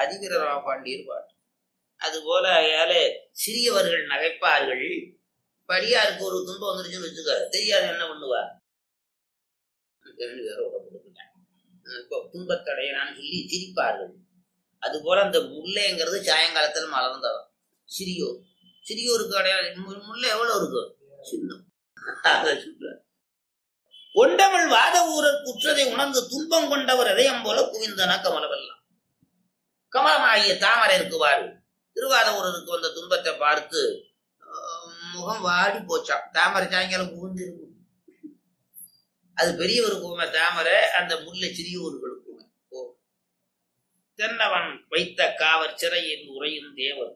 அதிவீரரா பாண்டியர் பாட்டு அதுபோல ஏழை சிறியவர்கள் நகைப்பார்கள் படியாருக்கு ஒரு துன்பம் வந்துருச்சுன்னு வச்சுக்க தெரியாது என்ன பண்ணுவா ரெண்டு பேரும் உடம்புட்டாங்க இப்போ துன்பத்தடையலான்னு சொல்லி சிரிப்பார்கள் அதுபோல அந்த முல்லைங்கிறது சாயங்காலத்தில் மலர்ந்தவன் சிறியோர் சிறியோருக்கு அடையாளம் மு- முல்லை எவ்வளவு இருக்கும் சின்னம் அதை சொல்றார். கொண்டவள் வாத ஊரர் குற்றதை உணர்ந்து துன்பம் கொண்டவர் இதயம் போல குவிந்தன கமலவெல்லாம் கமலமாகிய தாமரை இருக்குவாரு திருவாத ஊரருக்கு வந்த துன்பத்தை பார்த்து ஆஹ், முகம் வாடி போச்சாம் தாமரை சாயங்காலம் குவிந்து இருக்கும் அது பெரியவருக்குமே தாமரை அந்த முல்லை சிறியவர்களுக்குமே ஓ தென்னவன் வைத்த காவர் சிறையில் உறையும் தேவர்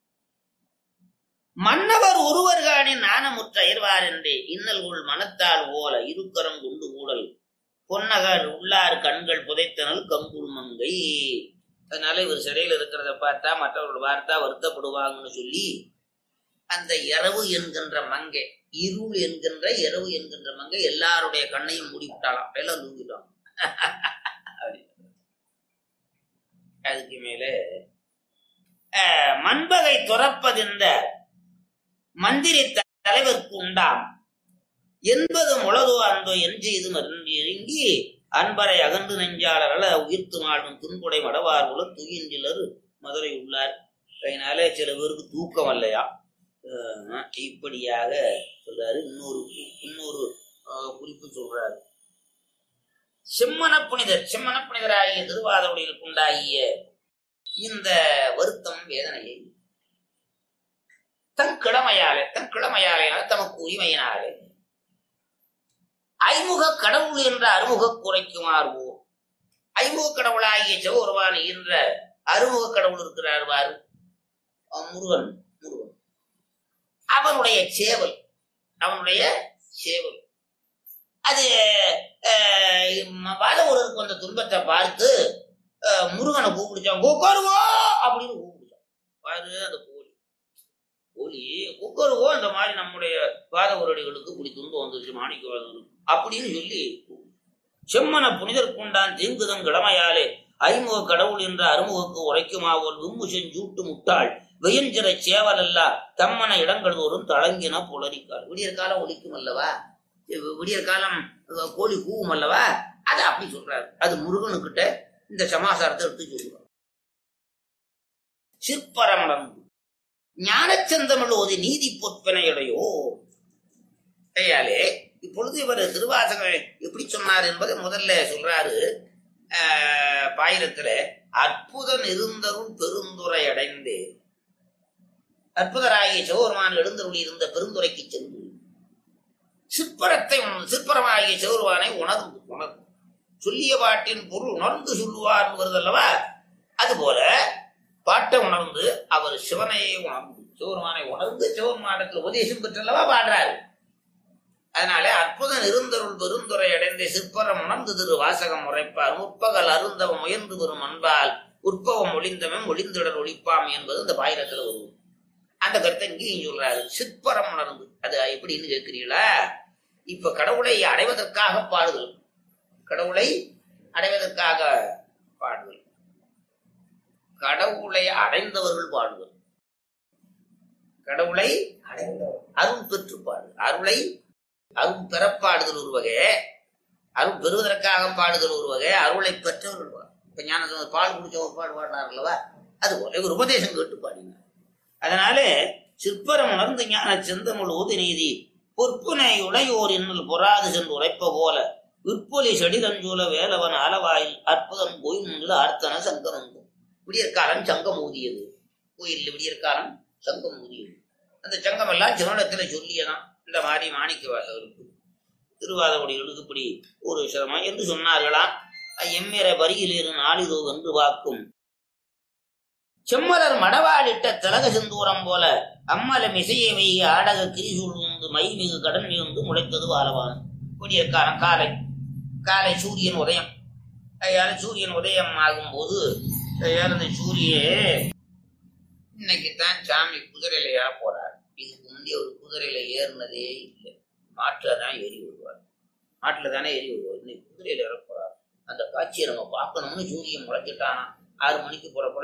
மன்னவர் ஒருவர்கானின் நாணமுற்ற அயர்வார் என்றே இன்னல்குள் மனத்தால் ஓல இருக்கரம் குண்டு கூடல் பொன்னகர் உள்ளார் கண்கள் புதைத்தனல் கங்குள் மங்கை அதனால இவர் சிறையில் இருக்கிறத பார்த்தா மற்றவர்கள் பார்த்தா வருத்தப்படுவாங்கன்னு சொல்லி அந்த இரவு என்கின்ற மங்கை இருள் என்கின்ற இரவு என்கின்ற மங்கை எல்லாருடைய கண்ணையும் மூடி விட்டாலாம் எல்லாம் தூங்கிட்டோம் அதுக்கு மேலே அஹ், மண்பகை துறப்பதிந்த மந்திரி த- தலைவர்க்கு உண்டாம் என்பது முளதோ அன்பு என்று இது மருந்திறங்கி அன்பரை அகன்று நெஞ்சாளர்கள உயிர்த்து நாடும் துன்புடை மடவார் உல துயின்றிலர் மதுரை உள்ளார் அதனால சில பேருக்கு தூக்கம் இல்லையா அஹ் இப்படியாக சொல்றாரு இன்னொரு இன்னொரு அஹ், குறிப்பு சொல்றாரு செம்மன புனிதர் செம்மன புனிதராகிய திருவாதவடிகளுக்கு உண்டாகிய இந்த வருத்தம் வேதனையை தன் கிழமையாலே தன் கிழமையாலே தமக்கு உரிமையினாலே ஐமுக கடவுள் என்ற அறுமுக குறைக்குமாறுவோ ஐமுக கடவுளாகிய சிவபெருமான் என்ற அறுமுக கடவுள் இருக்கிறார் பாரு அவன் முருகன் முருகன் அவனுடைய சேவல் அவனுடைய சேவல் அது வாதவூருக்கு வந்த துன்பத்தை பார்த்து அஹ், முருகனை கூப்பிடுச்சான் கோக்கருவோ அப்படின்னு கூப்பிடுச்சான் பாரு அந்த கோழி கோழி கொக்கருவோ இந்த மாதிரி நம்முடைய வாதவருடைகளுக்கு இப்படி துன்பம் வந்துருச்சு மாணிக்க வாதவருக்கு அப்படின்னு சொல்லி செம்மன புனிதர் கொண்டான் தீங்குதம் கிழமையாலே ஐமுக கடவுள் என்ற அறுமுகக்கு உரைக்குமாவோல் விம்மு செஞ்சூட்டு முட்டாள் வெயஞ்சிற சேவல் அல்ல தம்மன இடங்கள் தோறும் தழங்கின புலரிக்கால் விடியற் காலம் ஒலிக்கும் அல்லவா வி- விடியற் காலம் அஹ், கோழி கூவும் அல்லவா அதை அப்படி சொல்றாரு அது முருகனுக்கிட்ட இந்த சமாசாரத்தை எடுத்து சொல்லுவார் சிற்பரமணம் ஞானச்சந்தமிழ் ஓதி நீதி பொற்பனையுடையோ கையாலே இப்பொழுது இவர் திருவாசகம் எப்படி சொன்னார் என்பதை முதல்ல சொல்றாரு ஆஹ், பாயிரத்துல அற்புதம் இருந்தருள் பெருந்துரை அடைந்து அற்புதராகிய சிவபெருமான் எழுந்தருளி இருந்த பெருந்துரைக்கு சென்று சிற்பரத்தை உணர்ந்து சிற்பரமாகிய சிவபெருமானை உணர்ந்து உணர்ந்து சொல்லிய பாட்டின் பொருள் உணர்ந்து சொல்லுவார் வருதல்லவா அதுபோல பாட்டை உணர்ந்து அவர் சிவனையே உணர்ந்து சிவபெருமானை உணர்ந்து சிவபெருமானத்தில் உபதேசம் பெற்றல்லவா பாடுறாரு அதனாலே அற்புதம் இருந்தருள் பெருந்துரை அடைந்த சிற்பரம் உணர்ந்து திரு வாசகம் உரைப்பார் முற்பகல் அருந்தவம் முயன்று வரும் அன்பால் உற்பவம் ஒளிந்தவன் ஒளிந்திடர் ஒளிப்பாம் என்பது இந்த பாயிரத்துல வரும் அந்த கருத்தை இங்கேயும் சொல்றாரு சிற்பரம் உணர்ந்து அது எப்படின்னு கேட்கிறீங்களா இப்ப கடவுளை அடைவதற்காக பாடுதல் கடவுளை அடைவதற்காக பாடுதல் கடவுளை அடைந்தவர்கள் பாடுதல் கடவுளை அடைந்தவர் அருள் பெற்று பாடு அருளை அருள் பெறப்பாடுதல் ஒரு வகை அருள் பெறுவதற்காக பாடுதல் ஒரு வகை அருளை பெற்றவர்கள் பாடு. இப்ப ஞான பால் குடிச்ச ஒரு பாடு பாடினார் அல்லவா அது போல இவர் உபதேசம் கேட்டு பாடினார் அதனால சிற்பரம் உணர்ந்து ஞான செந்தமிழ் ஓதி நீதி பொற்புனை உடையோர் இன்னல் பொறாது சென்று உரைப்ப போல விற்பொலி செடிலஞ்சூல வேலவன் ஆலவாயில் அற்புதம் கோயில் ஆர்த்தன சங்கம் விடியற்காலம் சங்கம் ஊதியது கோயில் விடியற்காலம் சங்கம் ஊதியது அந்த சங்கம் எல்லாம் சிவனிடத்துல சொல்லியதான் இந்த மாதிரி மாணிக்க வாசகருக்கு திருவாதகுடிகளுக்கு இப்படி ஒரு சிரமம் என்று சொன்னார்களாம் எம்மிற பரியிலேறு நாளிதோ என்று வாக்கும் செம்மலர் மடவாளிட்ட திலக செந்தூரம் போல அம்மலம் இசையை வைகி ஆடக கிரிசூழ் உண்டு மை மிகு கடன் மிகுந்து முளைத்தது வாழவான் விடியற்காலம் காலை காலை சூரியன் உதயம் அதனால சூரியன் உதயம் ஆகும்போது அதனால இந்த சூரிய இன்னைக்கு தான் சாமி குதிரையில ஏற போறார் இதுக்கு முந்தைய ஒரு குதிரையில ஏறினதே இல்லை மாட்டுல தான் ஏறி வருவார் மாட்டுல தானே ஏறி வருவார் இன்னைக்கு குதிரையில ஏற போறார் அந்த காட்சியை நம்ம பார்க்கணும்னு சூரியன் முளைச்சிட்டானா ஆறு மணிக்கு புறப்பட